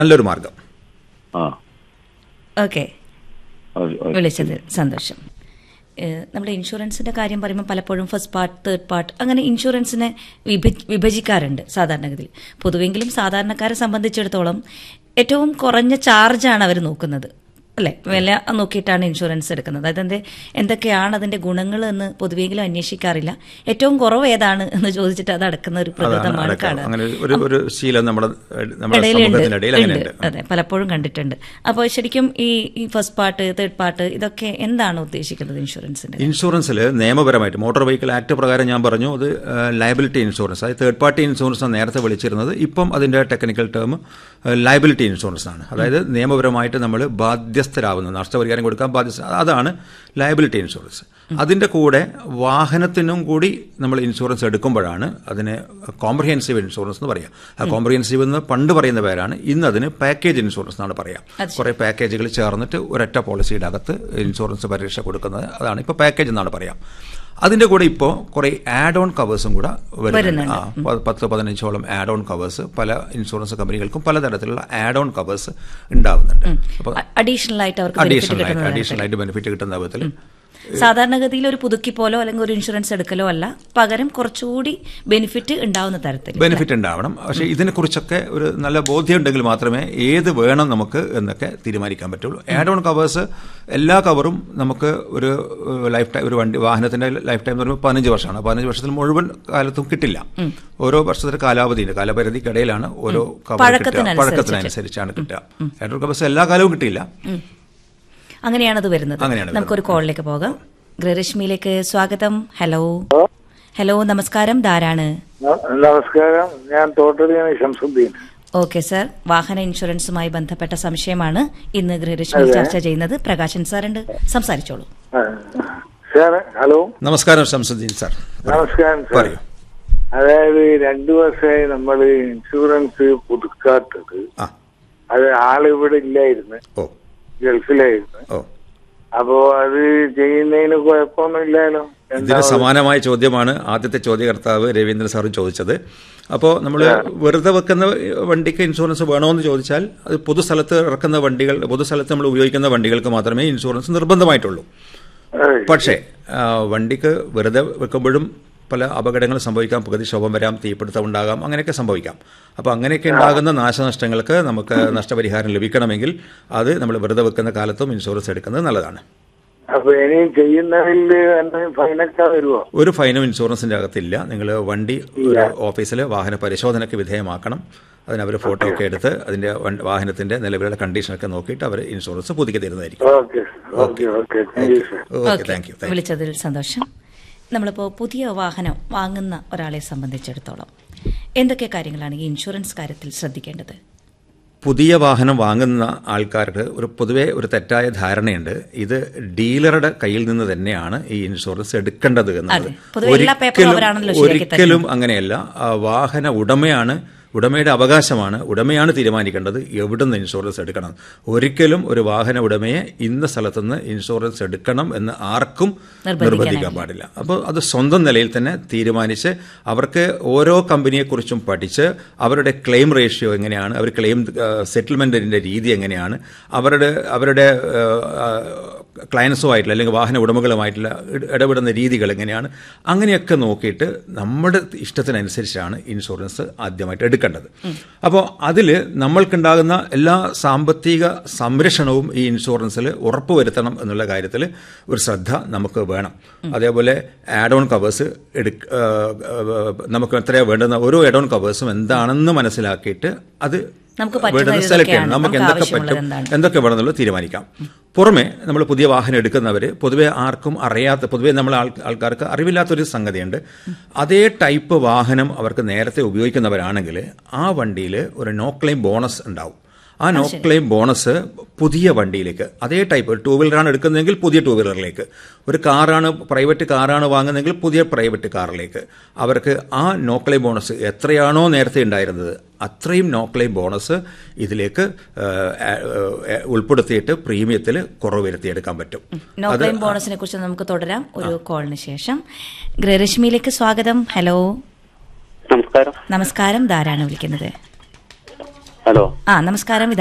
നല്ലൊരു മാർഗം ആ ഓക്കെ അത് അത് വിളിച്ചത് സന്തോഷം ഏഹ് നമ്മുടെ ഇൻഷുറൻസിന്റെ കാര്യം പറയുമ്പോൾ പലപ്പോഴും ഫസ്റ്റ് പാർട്ട് തേർഡ് പാർട്ട് അങ്ങനെ ഇൻഷുറൻസിനെ വിഭജി- വിഭജിക്കാറുണ്ട് സാധാരണഗതിയിൽ പൊതുവെങ്കിലും സാധാരണക്കാരെ സംബന്ധിച്ചിടത്തോളം ഏറ്റവും കുറഞ്ഞ ചാർജാണ് അവർ നോക്കുന്നത് അല്ലെ വില നോക്കിയിട്ടാണ് ഇൻഷുറൻസ് എടുക്കുന്നത് അതായത് എന്ത് എന്തൊക്കെയാണ് അതിന്റെ ഗുണങ്ങൾ എന്ന് പൊതുവെങ്കിലും അന്വേഷിക്കാറില്ല ഏറ്റവും കുറവ് ഏതാണ് എന്ന് ചോദിച്ചിട്ട് അത് അടക്കുന്ന ഒരു അതാണ് പ്രകൃതമാണ് അടക്കം. കാണുക അങ്ങനെ ഒരു ഒരു ശീലം നമ്മുടെ നമ്മുടെ ഇടയിലുണ്ട് സമൂഹത്തിനിടയിൽ ഉണ്ട്. അങ്ങനെയുണ്ട് അതെ പലപ്പോഴും കണ്ടിട്ടുണ്ട് അപ്പോൾ ശരിക്കും ഈ ഈ ഫസ്റ്റ് പാർട്ട് തേർഡ് പാർട്ട് ഇതൊക്കെ എന്താണ് ഉദ്ദേശിക്കുന്നത് ഇൻഷുറൻസിന്റെ ഇൻഷുറൻസിൽ നിയമപരമായിട്ട് മോട്ടോർ വെഹിക്കിൾ ആക്ട് പ്രകാരം ഞാൻ പറഞ്ഞു അത് ലയബിലിറ്റി ഇൻഷുറൻസ് അതായത് തേർഡ് പാർട്ടി ഇൻഷുറൻസ് ആണ് നേരത്തെ വിളിച്ചിരുന്നത് ഇപ്പം അതിന്റെ ടെക്നിക്കൽ ടേം ലയബിലിറ്റി ഇൻഷുറൻസ് ആണ് അതായത് നിയമപരമായിട്ട് നമ്മൾ ബാധ്യസ്ഥരാകുന്നത് നഷ്ടപരിഹാരം കൊടുക്കാൻ ബാധ്യസ്ഥ അതാണ് ലയബിലിറ്റി ഇൻഷുറൻസ് അതിന്റെ കൂടെ വാഹനത്തിനും കൂടി നമ്മൾ ഇൻഷുറൻസ് എടുക്കുമ്പോഴാണ് അതിന് കോംപ്രഹെൻസീവ് ഇൻഷുറൻസ് എന്ന് പറയാം ആ കോംപ്രഹെൻസീവ് എന്ന് പണ്ട് പറയുന്ന പേരാണ് ഇന്ന് അതിന് പാക്കേജ് ഇൻഷുറൻസ് എന്നാണ് പറയാം അത് കുറേ പാക്കേജുകൾ ചേർന്നിട്ട് ഒരൊറ്റ പോളിസിയുടെ അകത്ത് ഇൻഷുറൻസ് പരിരക്ഷ കൊടുക്കുന്നത് അതാണ് ഇപ്പോൾ പാക്കേജ് എന്നാണ് പറയാം അതിന്റെ കൂടെ ഇപ്പോൾ കുറേ ആഡ് ഓൺ കവേഴ്സും കൂടെ വരുന്നുണ്ട് വരുന്നുണ്ട്. ആ പ- പത്ത് പതിനഞ്ചോളം ആഡ് ഓൺ കവേഴ്സ് പല ഇൻഷുറൻസ് കമ്പനികൾക്കും പലതരത്തിലുള്ള ആഡ് ഓൺ കവേഴ്സ് ഉണ്ടാവുന്നുണ്ട് അപ്പോൾ അഡീഷണൽ ആയിട്ട് അവർക്ക് benefit അഡീഷണൽ ആയിട്ട് കിട്ടുന്നത് അഡീഷണൽ ആയിട്ട് ബെനിഫിറ്റ് കിട്ടുന്ന വിധത്തിൽ സാധാരണഗതിയിൽ ഒരു പുതുക്കി പോലോ അല്ലെങ്കിൽ ഒരു ഇൻഷുറൻസ് എടുക്കലോ അല്ല പകരം കുറച്ചുകൂടി ബെനിഫിറ്റ് ഉണ്ടാവുന്ന തരത്തിൽ ബെനിഫിറ്റ് ഉണ്ടാവണം പക്ഷേ ഇതിനെക്കുറിച്ചൊക്കെ ഒരു നല്ല ബോധ്യം ഉണ്ടെങ്കിൽ മാത്രമേ ഏത് വേണം നമുക്ക് എന്നൊക്കെ തീരുമാനിക്കാൻ പറ്റുള്ളൂ ആഡ് ഓൺ കവേഴ്സ് എല്ലാ കവറും നമുക്ക് ഒരു ലൈഫ് ടൈം ഒരു വണ്ടി വാഹനത്തിന്റെ ലൈഫ് ടൈം എന്ന് പറയുമ്പോൾ പതിനഞ്ച് വർഷമാണ് പതിനഞ്ച് വർഷത്തിൽ മുഴുവൻ കാലത്തും കിട്ടില്ല ഓരോ വർഷത്തിന്റെ കാലാവധിയുണ്ട് കാലപരിധിക്കിടയിലാണ് ഓരോ കവർ കിട്ടുക പഴക്കത്തിനനുസരിച്ചിട്ട്. പഴക്കത്തിനനുസരിച്ചാണ് കിട്ടുക ആഡ് ഓൺ കവേഴ്സ് എല്ലാ കാലവും കിട്ടിയില്ല അങ്ങനെയാണ് അത് വരുന്നത് അങ്ങനെയാണ് നമുക്കൊരു കോളിലേക്ക് പോകാം ഗൃഹരശ്മിയിലേക്ക് സ്വാഗതം ഹലോ ഹലോ നമസ്കാരം ധാരാണ് നമസ്കാരം ഞാൻ തോട്ടടിയാണ് ശംസുദ്ദീൻ ഓക്കെ സർ വാഹന ഇൻഷുറൻസുമായി ബന്ധപ്പെട്ട സംശയമാണ് ഇന്ന് ഗൃഹരശ്മി ചർച്ച ചെയ്യുന്നത് പ്രകാശൻ സാറുണ്ട് സംസാരിച്ചോളൂ ആ. സാർ ഹലോ നമസ്കാരം ശംസുദ്ദീൻ സാർ നമസ്കാരം സാർ പറയൂ അതായത് രണ്ടു വർഷമായി നമ്മൾ ഇൻഷുറൻസ് പുതുക്കാത്തത് ആ അത് ആളിവിടെ ഇല്ലായിരുന്നു ഓ ഗൾഫിലായിരുന്നു ഓ അപ്പോ അത് ചെയ്യുന്നതിന് കുഴപ്പമൊന്നുമില്ലല്ലോ ഇതിന് സമാനമായ ചോദ്യമാണ് ആദ്യത്തെ ചോദ്യകർത്താവ് രവീന്ദ്രൻ സാർ ചോദിച്ചത് അപ്പോൾ നമ്മൾ വെറുതെ വെക്കുന്ന വണ്ടിക്ക് ഇൻഷുറൻസ് വേണമെന്ന് ചോദിച്ചാൽ അത് പൊതുസ്ഥലത്ത് ഇറക്കുന്ന വണ്ടികൾ പൊതുസ്ഥലത്ത് നമ്മൾ ഉപയോഗിക്കുന്ന വണ്ടികൾക്ക് മാത്രമേ ഇൻഷുറൻസ് നിർബന്ധമായിട്ടുള്ളൂ പക്ഷേ ആ, വണ്ടിക്ക് വെറുതെ വെക്കുമ്പോഴും പല അപകടങ്ങൾ സംഭവിക്കാം പ്രകൃതിക്ഷോഭം വരാം തീപിടുത്തം ഉണ്ടാകാം അങ്ങനെയൊക്കെ സംഭവിക്കാം അപ്പോൾ അങ്ങനെയൊക്കെ ഉണ്ടാകുന്ന നാശനഷ്ടങ്ങൾക്ക് നമുക്ക് നഷ്ടപരിഹാരം ലഭിക്കണമെങ്കിൽ അത് നമ്മൾ വെറുതെ വെക്കുന്ന കാലത്തും ഇൻഷുറൻസ് എടുക്കുന്നത് നല്ലതാണ് അപ്പൊ ഇനി ചെയ്യുന്നതിൽ എന്തെങ്കിലും ഫൈനൊക്കെ വരുമോ ഒരു ഫൈനും ഇൻഷുറൻസിന്റെ അകത്തില്ല നിങ്ങൾ വണ്ടി ഒരു ഓഫീസിൽ വാഹന പരിശോധനയ്ക്ക് വിധേയമാക്കണം അതിന് അവർ ഫോട്ടോ ഒക്കെ എടുത്ത് അതിന്റെ വണ്ടി- വാഹനത്തിന്റെ നിലവിലുള്ള കണ്ടീഷനൊക്കെ നോക്കിയിട്ട് അവർ ഇൻഷുറൻസ് പുതുക്കി തരുന്നതായിരിക്കും okay okay okay thank you sir okay thank you thank you വിളിച്ചതിൽ സന്തോഷം നമ്മളിപ്പോൾ പുതിയ വാഹനം വാങ്ങുന്ന ഒരാളെ സംബന്ധിച്ചിടത്തോളം എന്തൊക്കെ കാര്യങ്ങളാണ് ഈ ഇൻഷുറൻസ് കാര്യത്തിൽ ശ്രദ്ധിക്കേണ്ടത് പുതിയ വാഹനം വാങ്ങുന്ന ആൾക്കാർക്ക് ഒരു പൊതുവെ ഒരു തെറ്റായ ധാരണയുണ്ട് ഇത് ഡീലറുടെ കയ്യിൽ നിന്ന് തന്നെയാണ് ഈ ഇൻഷുറൻസ് എടുക്കേണ്ടത് എന്നുള്ളത് അതെ. പൊതുവെ എല്ലാ പേപ്പറും അവരാണല്ലോ ശരിയാക്കി ഒരിക്കലും അങ്ങനെയല്ല ആ വാഹന ഉടമയാണ് ഉടമയുടെ അവകാശമാണ് ഉടമയാണ് തീരുമാനിക്കേണ്ടത് എവിടുന്ന് ഇൻഷുറൻസ് എടുക്കണം ഒരിക്കലും ഒരു വാഹന ഉടമയെ ഇന്ന സ്ഥലത്തുനിന്ന് ഇൻഷുറൻസ് എടുക്കണം എന്ന് ആർക്കും നിർബന്ധിക്കാൻ പാടില്ല അപ്പോൾ അത് സ്വന്തം നിലയിൽ തന്നെ തീരുമാനിച്ച് അവർക്ക് ഓരോ കമ്പനിയെക്കുറിച്ചും പഠിച്ച് അവരുടെ ക്ലെയിം റേഷ്യോ എങ്ങനെയാണ് അവർ ക്ലെയിം സെറ്റിൽമെന്റിന്റെ രീതി എങ്ങനെയാണ് അവരുടെ അവരുടെ ക്ലയൻസുമായിട്ടുള്ള അല്ലെങ്കിൽ വാഹന ഉടമകളുമായിട്ടുള്ള ഇട- ഇടപെടുന്ന രീതികൾ എങ്ങനെയാണ് അങ്ങനെയൊക്കെ നോക്കിയിട്ട് നമ്മുടെ ഇഷ്ടത്തിനനുസരിച്ചാണ് ഇൻഷുറൻസ് ആദ്യമായിട്ട് എടുക്കേണ്ടത് അപ്പോൾ അതിൽ നമ്മൾക്കുണ്ടാകുന്ന എല്ലാ സാമ്പത്തിക സംരക്ഷണവും ഈ ഇൻഷുറൻസിൽ ഉറപ്പുവരുത്തണം എന്നുള്ള കാര്യത്തിൽ ഒരു ശ്രദ്ധ നമുക്ക് വേണം അതേപോലെ ആഡ് ഓൺ കവേഴ്സ് എടുക്ക ആ, ആ, നമുക്ക് എത്രയാണ് വേണ്ടുന്ന ഓരോ ആഡ് ഓൺ കവേഴ്സും എന്താണെന്ന് മനസ്സിലാക്കിയിട്ട് അത് നമുക്ക് പറ്റുന്ന വേണ്ടത് സെലക്ട് ചെയ്യണം ഇതൊക്കെയാണ്. നമുക്ക് നമുക്ക് എന്തൊക്കെ ആവശ്യമുള്ളത് പറ്റും എന്താണ്? എന്തൊക്കെ വേണമെന്നുള്ളത് തീരുമാനിക്കാം പുറമെ നമ്മൾ പുതിയ വാഹനം എടുക്കുന്നവർ പൊതുവെ ആർക്കും അറിയാത്ത പൊതുവെ നമ്മൾ ആൾ ആൾക്കാർക്ക് അറിവില്ലാത്തൊരു സംഗതിയുണ്ട് അതേ ടൈപ്പ് വാഹനം അവർക്ക് നേരത്തെ ഉപയോഗിക്കുന്നവരാണെങ്കിൽ ആ വണ്ടിയിൽ ഒരു നോ ക്ലെയിം ബോണസ് ഉണ്ടാവും ആ നോ ക്ലെയിം ബോണസ് പുതിയ വണ്ടിയിലേക്ക് അതേ ടൈപ്പ് ടൂ വീലറാണ് എടുക്കുന്നതെങ്കിൽ പുതിയ ടൂ വീലറിലേക്ക് ഒരു കാറാണ് പ്രൈവറ്റ് കാറാണ് വാങ്ങുന്നതെങ്കിൽ പുതിയ പ്രൈവറ്റ് കാറിലേക്ക് അവർക്ക് ആ നോ ക്ലെയിം ബോണസ് എത്രയാണോ നേരത്തെ ഉണ്ടായിരുന്നത് അത്രയും നോ ക്ലെയിം ബോണസ് ഇതിലേക്ക് ആ, ആ, ആ, ഉൾപ്പെടുത്തിയിട്ട് പ്രീമിയത്തിൽ കുറവ് വരുത്തിയെടുക്കാൻ പറ്റും നോ ക്ലെയിം ബോണസിനെ കുറിച്ച് നമുക്ക് തുടരാം ഒരു കോളിന് ശേഷം ഗൃഹരശ്മിയിലേക്ക് സ്വാഗതം ഹലോ നമസ്കാരം നമസ്കാരം ധാരാണ് വിളിക്കുന്നത് ഹലോ ആ നമസ്കാരം